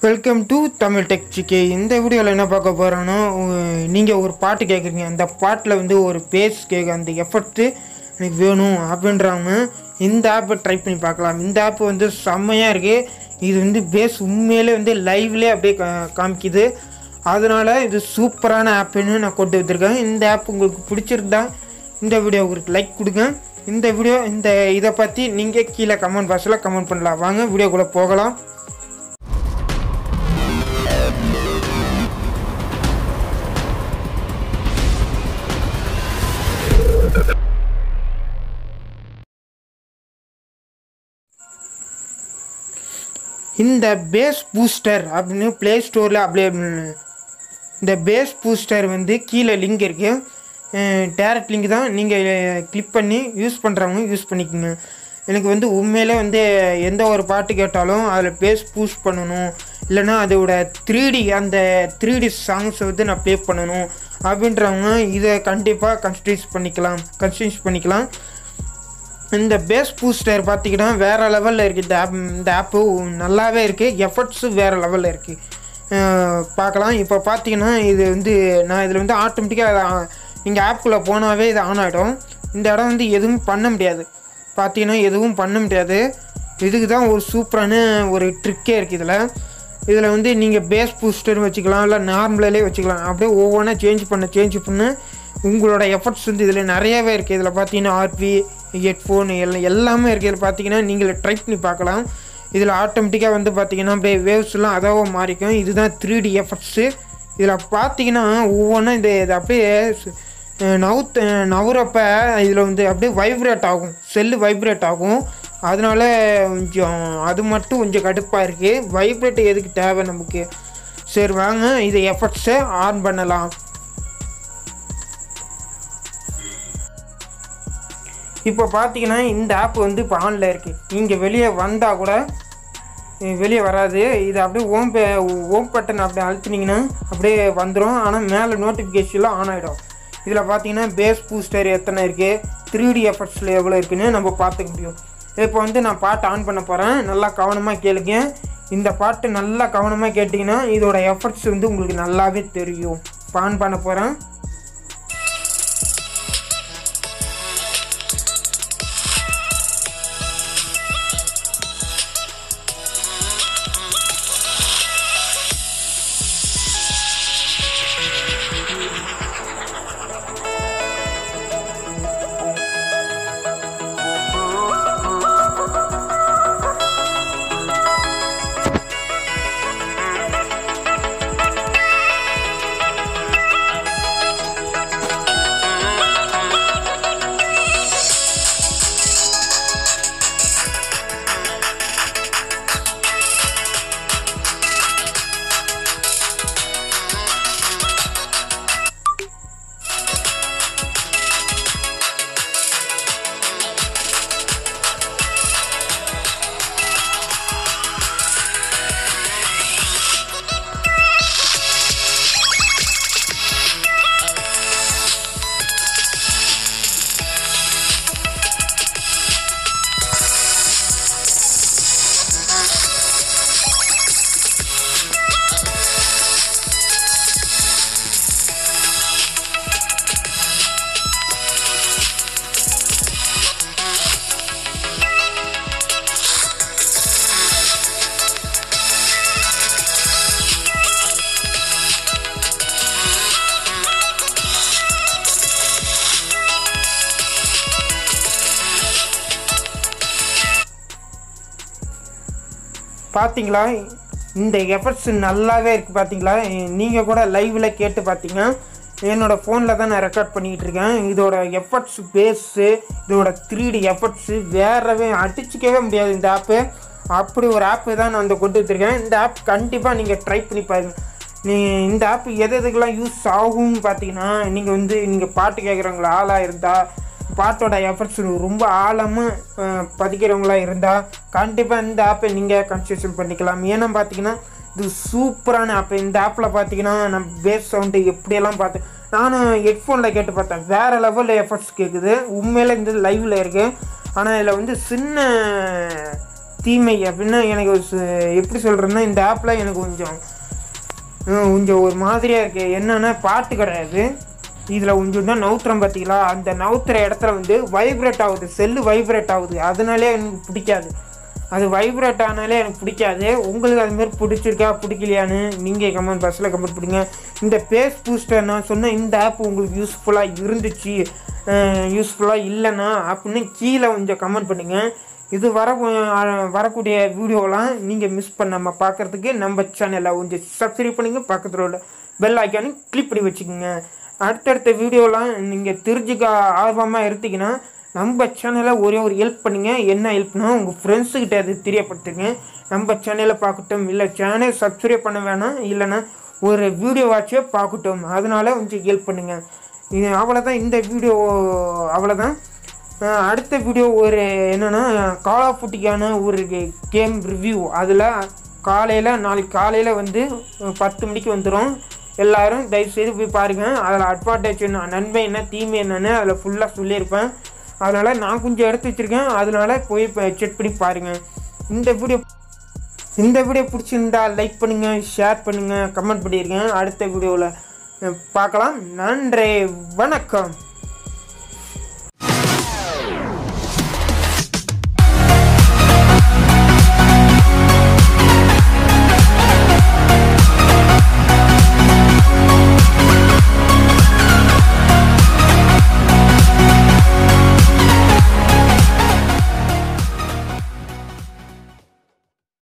welcome to Tamil tech GK இந்த வீடியோவில் என்ன பார்க்க போகிறோன்னா நீங்கள் ஒரு பாட்டு கேட்குறீங்க அந்த பாட்டில் வந்து ஒரு பேஸ் கேட்க அந்த எஃபர்ட்டு எனக்கு வேணும் அப்படின்றவங்க இந்த ஆப்பை ட்ரை பண்ணி பார்க்கலாம் இந்த ஆப் வந்து செம்மையாக இருக்குது இது வந்து பேஸ் உண்மையிலே வந்து லைவ்லேயே அப்படியே கா- காமிக்குது அதனால் இது சூப்பரான ஆப்புன்னு நான் கொண்டு வந்திருக்கேன் இந்த ஆப் உங்களுக்கு பிடிச்சிருந்தா இந்த வீடியோவுக்கு லைக் கொடுங்க இந்த வீடியோ இந்த இதை பற்றி நீங்கள் கீழே கமெண்ட் பாக்ஸில் கமெண்ட் பண்ணலாம் வாங்க வீடியோக்குள்ளே போகலாம் இந்த பேஸ் பூஸ்டர் அப்படின்னு ப்ளே ஸ்டோரில் அப்ளை இந்த பேஸ் பூஸ்டர் வந்து கீழே லிங்க் இருக்குது டேரக்ட் லிங்க் தான் நீங்கள் கிளிக் பண்ணி யூஸ் பண்ணுறவங்க யூஸ் பண்ணிக்கோங்க எனக்கு வந்து உண்மையிலே வந்து எந்த ஒரு பாட்டு கேட்டாலும் அதில் பேஸ் பூஸ்ட் பண்ணணும் இல்லைன்னா அதோட த்ரீ டி அந்த த்ரீ டி சாங்ஸை வந்து நான் ப்ளே பண்ணணும் அப்படின்றவங்க இதை கண்டிப்பாக கன்ஸ்டியூஸ் பண்ணிக்கலாம் கன்ஸ்டியூஸ் பண்ணிக்கலாம் இந்த பேஸ் பூஸ்டர் பார்த்தீங்கன்னா வேறு லெவலில் இருக்குது இந்த ஆப் இந்த ஆப்பு நல்லாவே இருக்குது எஃபர்ட்ஸும் வேறு லெவலில் இருக்குது பார்க்கலாம் இப்போ பார்த்தீங்கன்னா இது வந்து நான் இதில் வந்து ஆட்டோமேட்டிக்காக நீங்கள் ஆப்புக்குள்ளே போனாவே இது ஆன் ஆகிடும் இந்த இடம் வந்து எதுவும் பண்ண முடியாது பார்த்தீங்கன்னா எதுவும் பண்ண முடியாது இதுக்கு தான் ஒரு சூப்பரான ஒரு ட்ரிக்கே இருக்குது இதில் இதில் வந்து நீங்கள் பேஸ் பூஸ்டர் வச்சுக்கலாம் இல்லை நார்மலாலே வச்சுக்கலாம் அப்படியே ஒவ்வொன்றா சேஞ்ச் பண்ண சேஞ்ச் பண்ண உங்களோட எஃபர்ட்ஸ் வந்து இதில் நிறையவே இருக்குது இதில் பார்த்தீங்கன்னா ஆர்பி ஹெட்ஃபோன் எல்லாம் எல்லாமே இருக்குது இதில் பார்த்தீங்கன்னா நீங்கள் ட்ரை பண்ணி பார்க்கலாம் இதில் ஆட்டோமேட்டிக்காக வந்து பார்த்தீங்கன்னா அப்படியே வேவ்ஸ்லாம் அதாவோ மாறிக்கும் இதுதான் த்ரீ டி எஃபர்ட்ஸு இதில் பார்த்தீங்கன்னா ஒவ்வொன்றா இந்த இது அப்படியே சு- அஹ் நவுத் அஹ் நவுறப்ப இதில் வந்து அப்படியே வைப்ரேட் ஆகும் செல்லு வைப்ரேட் ஆகும் அதனால கொஞ்சம் அது மட்டும் கொஞ்சம் கடுப்பாக இருக்குது வைப்ரேட் எதுக்கு தேவை நமக்கு சரி வாங்க இது எஃபர்ட்ஸை ஆன் பண்ணலாம் இப்போ பார்த்தீங்கன்னா இந்த ஆப் வந்து இப்போ ஆனில் இருக்குது நீங்கள் வெளியே வந்தால் கூட அஹ் வெளியே வராது இது அப்படியே ஓம் பே ஓம் பட்டன் அப்படியே அழுத்துனீங்கன்னா அப்படியே வந்துடும் ஆனால் மேலே நோட்டிஃபிகேஷன்லாம் ஆன் ஆகிடும் இதில் பார்த்தீங்கன்னா பேஸ் பூஸ்டர் எத்தனை இருக்குது த்ரீ டி எஃபர்ட்ஸில் எவ்வளோ இருக்குன்னு நம்ம பார்த்துக்க முடியும் இப்போ வந்து நான் பாட்டு ஆன் பண்ண போகிறேன் நல்லா கவனமாக கேளுங்க இந்த பாட்டு நல்லா கவனமாக கேட்டிங்கன்னா இதோட எஃபர்ட்ஸ் வந்து உங்களுக்கு நல்லாவே தெரியும் இப்போ ஆன் பண்ண போகிறேன் பார்த்தீங்களா இந்த எஃபர்ட்ஸ் நல்லாவே இருக்குது பார்த்தீங்களா நீங்கள் கூட லைவில் கேட்டு பார்த்தீங்க என்னோடய ஃபோனில் தான் நான் ரெக்கார்ட் பண்ணிகிட்டு இருக்கேன் இதோட எஃபர்ட்ஸ் பேஸு இதோட த்ரீ டி எஃபர்ட்ஸு வேறவே அடிச்சிக்கவே முடியாது இந்த ஆப்பு அப்படி ஒரு ஆப்பு தான் நான் இந்த கொண்டு வந்திருக்கேன் இந்த ஆப் கண்டிப்பாக நீங்கள் ட்ரை பண்ணி பாருங்க நீ இந்த ஆப் எது எதுக்கெல்லாம் யூஸ் ஆகும்னு பார்த்தீங்கன்னா நீங்கள் வந்து நீங்கள் பாட்டு கேட்குறவங்கள ஆளாக இருந்தால் பாட்டோட எஃபர்ட்ஸ் ரொம்ப ஆழமாக பதிக்கிறவங்களா இருந்தால் கண்டிப்பாக இந்த ஆப்பை நீங்கள் கன்ஸ்ட்ரக்ஷன் பண்ணிக்கலாம் ஏன்னா பார்த்தீங்கன்னா இது சூப்பரான ஆப் இந்த ஆப்பில் பார்த்தீங்கன்னா நம்ம பேஸ் சவுண்டு எப்படியெல்லாம் பார்த்து நானும் ஹெட்ஃபோனில் கேட்டு பார்த்தேன் வேறு லெவலில் எஃபர்ட்ஸ் கேட்குது உண்மையில இந்த லைவில் இருக்குது ஆனால் இதில் வந்து சின்ன தீமை அப்படின்னா எனக்கு ஒரு சு- எப்படி சொல்கிறேன்னா இந்த ஆப்பில் எனக்கு கொஞ்சம் ஹம், கொஞ்சம் ஒரு மாதிரியாக இருக்குது என்னன்னா பாட்டு கிடையாது இதில் கொஞ்சம் தான் நவுத்துறோம் பார்த்தீங்களா அந்த நவுத்துற இடத்துல வந்து வைப்ரேட் ஆகுது செல்லு வைப்ரேட் ஆகுது அதனாலே எனக்கு பிடிக்காது அது வைப்ரேட் ஆனாலே எனக்கு பிடிக்காது உங்களுக்கு அது மாதிரி பிடிச்சிருக்கா பிடிக்கலையான்னு நீங்கள் கமெண்ட் பாக்ஸில் கமெண்ட் பண்ணுங்க இந்த பேஸ் பூஸ்டர் நான் சொன்ன இந்த ஆப் உங்களுக்கு யூஸ்ஃபுல்லாக இருந்துச்சு யூஸ்ஃபுல்லாக இல்லைன்னா அப்படின்னு கீழே கொஞ்சம் கமெண்ட் பண்ணுங்கள் இது வர அஹ், வரக்கூடிய வீடியோலாம் நீங்கள் மிஸ் பண்ணாமல் பார்க்குறதுக்கு நம்ம சேனலை கொஞ்சம் சப்ஸ்கிரைப் பண்ணுங்க பக்கத்தில் உள்ள பெல் ஐக்கானு கிளிக் பண்ணி வச்சுக்கோங்க அடுத்தடுத்த வீடியோலாம் நீங்கள் தெரிஞ்சுக்க ஆர்வமாக இருந்தீங்கன்னா நம்ம சேனலை ஒரே ஒரு ஹெல்ப் பண்ணுங்க என்ன ஹெல்ப்னா உங்கள் ஃப்ரெண்ட்ஸுக்கிட்ட அது தெரியப்படுத்துங்க நம்ம சேனலை பார்க்கட்டும் இல்லை சேனல் சப்ஸ்கிரைப் பண்ண வேணாம் இல்லைன்னா ஒரு வீடியோ வாட்சே பார்க்கட்டும் அதனால கொஞ்சம் ஹெல்ப் பண்ணுங்கள் இது அவ்வளோதான் இந்த வீடியோ அவ்வளோதான் அஹ் அடுத்த வீடியோ ஒரு என்னென்னா கால் ஆஃப் ஃபுட்டிக்கான ஒரு கேம் ரிவ்யூ அதில் காலையில் நாளைக்கு காலையில் வந்து அஹ், பத்து மணிக்கு வந்துடும் எல்லாரும் தயவுசெய்து போய் பாருங்கள் அதில் அட்வான்டேஜ் என்ன நன்மை என்ன தீமை என்னன்னு அதில் ஃபுல்லாக சொல்லியிருப்பேன் அதனால் நான் கொஞ்சம் எடுத்து வச்சுருக்கேன் அதனால் போய் செக் பண்ணி பாருங்கள் இந்த வீடியோ இந்த வீடியோ பிடிச்சிருந்தா லைக் பண்ணுங்கள் ஷேர் பண்ணுங்கள் கமெண்ட் பண்ணியிருக்கேன் அடுத்த வீடியோவில் பார்க்கலாம் நன்றி வணக்கம்